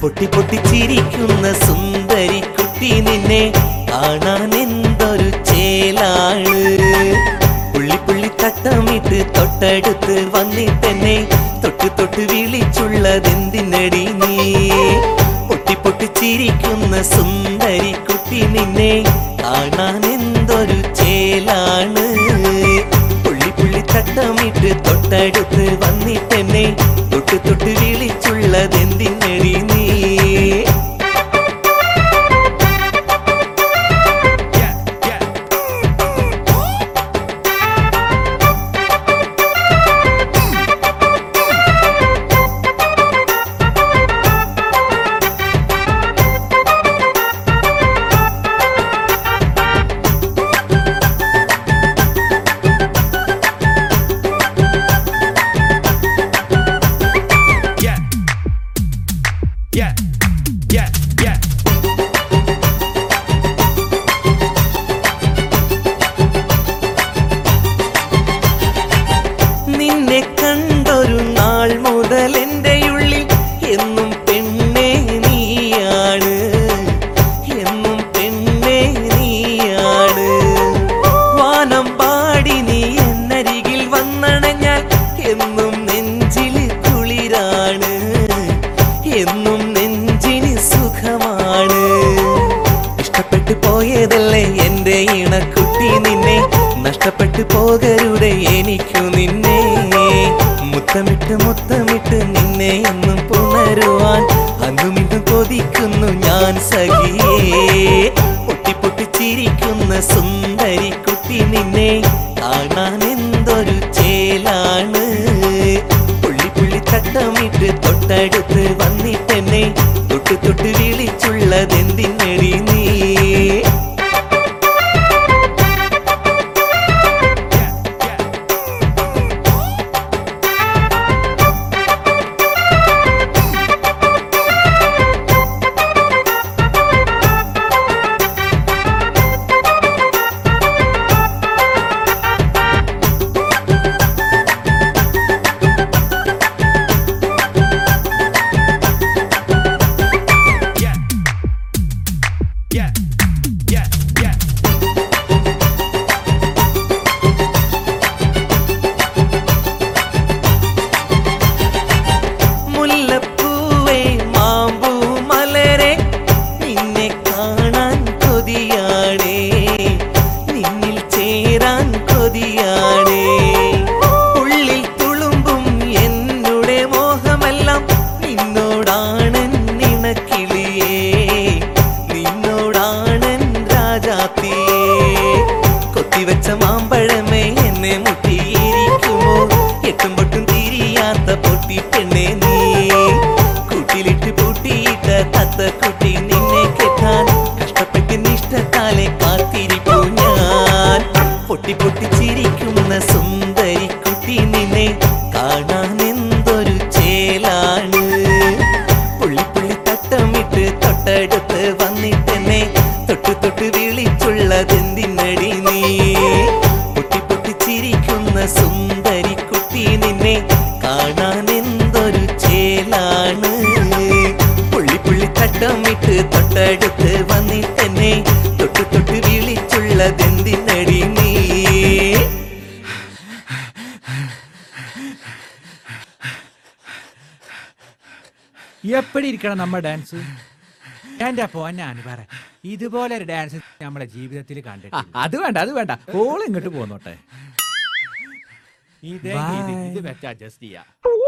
പൊട്ടി പൊട്ടി ചിരിക്കുന്ന സുന്ദരി കുട്ടി നിന്നെ കാണാൻ എന്തൊരു ചേലാണ് പുള്ളി പുള്ളി തട്ടമിട്ട് തൊട്ടടുത്ത് വന്നിട്ടെന്നെ തൊട്ട് തൊട്ട് വിളിച്ചുള്ളതെന്തിനടി നീ പൊട്ടി പൊട്ടി ചിരിക്കുന്ന സുന്ദരി കുട്ടി നിന്നെ കാണാൻ എന്തൊരു ചേലാണ് പുള്ളി പുള്ളി തട്ടമിട്ട് തൊട്ടടുത്ത് വന്നിട്ടെന്നെ തൊട്ട് തൊട്ട് വിളിച്ചുള്ളതെന്തിനടി നീ Yeah. Yeah. Yeah. Yeah. നിന്നെ കണ്ടൊരു നാൾ മുതൽ എൻ്റെ ഉള്ളിൽ എന്നും പെണ്ണേ നീയാണ് എന്നും പെണ്ണേ നീയാണ് വാനം പാടി നീ എന്നരികിൽ വന്നണഞ്ഞാൽ എന്നും നെഞ്ചിൽ കുളിരാണ് എന്നും നെഞ്ചിന് സുഖമാണ് ഇഷ്ടപ്പെട്ടു പോയതല്ലേ എന്റെ ഇണക്കുട്ടി നിന്നെ നഷ്ടപ്പെട്ടു പോകരുടെ എനിക്കു നിന്നെ മുത്തമിട്ട് മുത്തമിട്ട് നിന്നെ എന്നും പുണരുവാൻ അന്നും ഇന്നും കൊതിക്കുന്നു ഞാൻ സഖിയേ പൊട്ടി പൊട്ടി ചിരിക്കുന്ന സുന്ദരി കുട്ടി നിന്നെ കാണാൻ എന്തൊരു ചേലാണ് പുള്ളി പുള്ളി തട്ടമിട്ട് തൊട്ടടുത്ത് വന്നിട്ടെന്നെ തൊട്ട് തൊട്ട് വിളിച്ചുള്ളതെന്തിനടി നീ Yeah. Yeah. Yeah. Yeah. മുല്ലപ്പൂവേ മാമ്പൂ മലരെ നിന്നെ കാണാൻ കൊതിയാണേ നിന്നിൽ ചേരാൻ കൊതിയാണേ ഉള്ളിൽ തുളുമ്പും എന്നുടെ മോഹമെല്ലാം നിന്നോടാണൻ നിണക്കിളിയേ നിന്നോടാണൻ രാജാത്തിയേ കൊത്തിവെച്ച മാമ്പഴമേ എന്നെ മുട്ടിയിരിക്കുമോ എട്ടും പൊട്ടും തിരിയാത്ത പൊട്ടി പെണ്ണെ നീ കൂട്ടിലിട്ട് പൂട്ടിയിട്ട തത്ത കുട്ടി നിന്നെ കെട്ടാൻ കഷ്ടപ്പെട്ട് നിഷ്ഠത്താലെ കാത്തിരിക്കൂ ഞാൻ പൊട്ടി പൊട്ടി ചിരിക്കുന്ന സുന്ദരി കുട്ടി നിന്നെ കാണാൻ എന്തൊരു ചേലാണ് പുള്ളി പുള്ളി തട്ടമിട്ട് തൊട്ടടുത്ത് വന്നിട്ടെന്നെ തൊട്ട് തൊട്ട് വിളിച്ചുള്ളതെന്തിനടി നീ പൊട്ടി പൊട്ടി ചിരിക്കുന്ന സുന്ദരി കുട്ടി നിന്നെ കാണാൻ എന്തൊരു ചേലാണ് പുള്ളി പുള്ളി തട്ടമിട്ട് തൊട്ടടുത്ത് വന്നിട്ടെന്നെ തൊട്ട് തൊട്ട് വിളിച്ചുള്ളതെന്തിനടി നീ എപ്പടി ഇരിക്കണം നമ്മ ഡാൻസ് എന്റെ പോന്നാണ് പറ ഇതുപോലെ ഒരു ഡാൻസ് നമ്മളെ ജീവിതത്തിൽ കണ്ടിട്ട് അത് വേണ്ട അത് വേണ്ട ഓൾ ഇങ്ങോട്ട് പോന്നോട്ടെ ഇതേ ഇത് ഇത് വെച്ച് അഡ്ജസ്റ്റ് ചെയ്യാം